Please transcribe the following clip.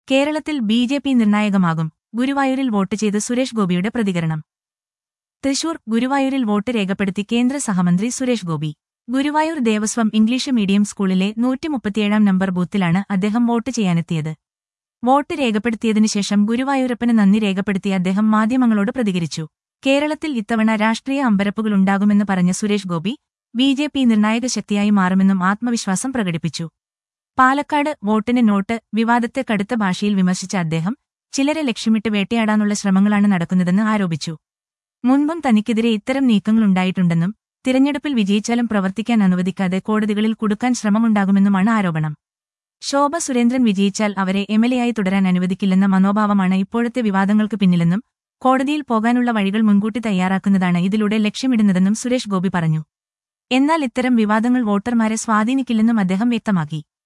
കേരളത്തിൽ B J P നിർണായകമാകും ഗുരുവായൂരിൽ vote ചെയ്ത് സുരേഷ് ഗോപിയുടെ പ്രതികരണം തൃശൂർ ഗുരുവായൂരിൽ വോട്ട് രേഖപ്പെടുത്തി കേന്ദ്ര സഹമന്ത്രി സുരേഷ് ഗോപി ഗുരുവായൂർ ദേവസ്വം ഇംഗ്ലീഷ് മീഡിയം സ്കൂളിലെ നൂറ്റിമുപ്പത്തിയേഴാം നമ്പർ ബൂത്തിലാണ് അദ്ദേഹം വോട്ട് ചെയ്യാനെത്തിയത് വോട്ട് രേഖപ്പെടുത്തിയതിനു ശേഷം ഗുരുവായൂരപ്പന് നന്ദി രേഖപ്പെടുത്തിയ അദ്ദേഹം മാധ്യമങ്ങളോട് പ്രതികരിച്ചു കേരളത്തിൽ ഇത്തവണ രാഷ്ട്രീയ അമ്പരപ്പുകളുണ്ടാകുമെന്ന് പറഞ്ഞ Suresh Gopi B J P നിർണായക ശക്തിയായി മാറുമെന്നും ആത്മവിശ്വാസം പ്രകടിപ്പിച്ചു പാലക്കാട് വോട്ടിന് നോട്ട് വിവാദത്തെ കടുത്ത ഭാഷയിൽ വിമർശിച്ച അദ്ദേഹം ചിലരെ ലക്ഷ്യമിട്ട് വേട്ടയാടാനുള്ള ശ്രമങ്ങളാണ് നടക്കുന്നതെന്ന് ആരോപിച്ചു മുൻപും തനിക്കെതിരെ ഇത്തരം നീക്കങ്ങളുണ്ടായിട്ടുണ്ടെന്നും തിരഞ്ഞെടുപ്പിൽ വിജയിച്ചാലും പ്രവർത്തിക്കാൻ അനുവദിക്കാതെ കോടതികളിൽ കുടുക്കാൻ ശ്രമമുണ്ടാകുമെന്നുമാണ് ആരോപണം ശോഭ സുരേന്ദ്രൻ വിജയിച്ചാൽ അവരെ എംഎൽഎയായി തുടരാൻ അനുവദിക്കില്ലെന്ന മനോഭാവമാണ് ഇപ്പോഴത്തെ വിവാദങ്ങൾക്ക് പിന്നിലെന്നും കോടതിയിൽ പോകാനുള്ള വഴികൾ മുൻകൂട്ടി തയ്യാറാക്കുന്നതാണ് ഇതിലൂടെ ലക്ഷ്യമിടുന്നതെന്നും സുരേഷ് ഗോപി പറഞ്ഞു എന്നാൽ ഇത്തരം വിവാദങ്ങൾ വോട്ടർമാരെ സ്വാധീനിക്കില്ലെന്നും അദ്ദേഹം വ്യക്തമാക്കി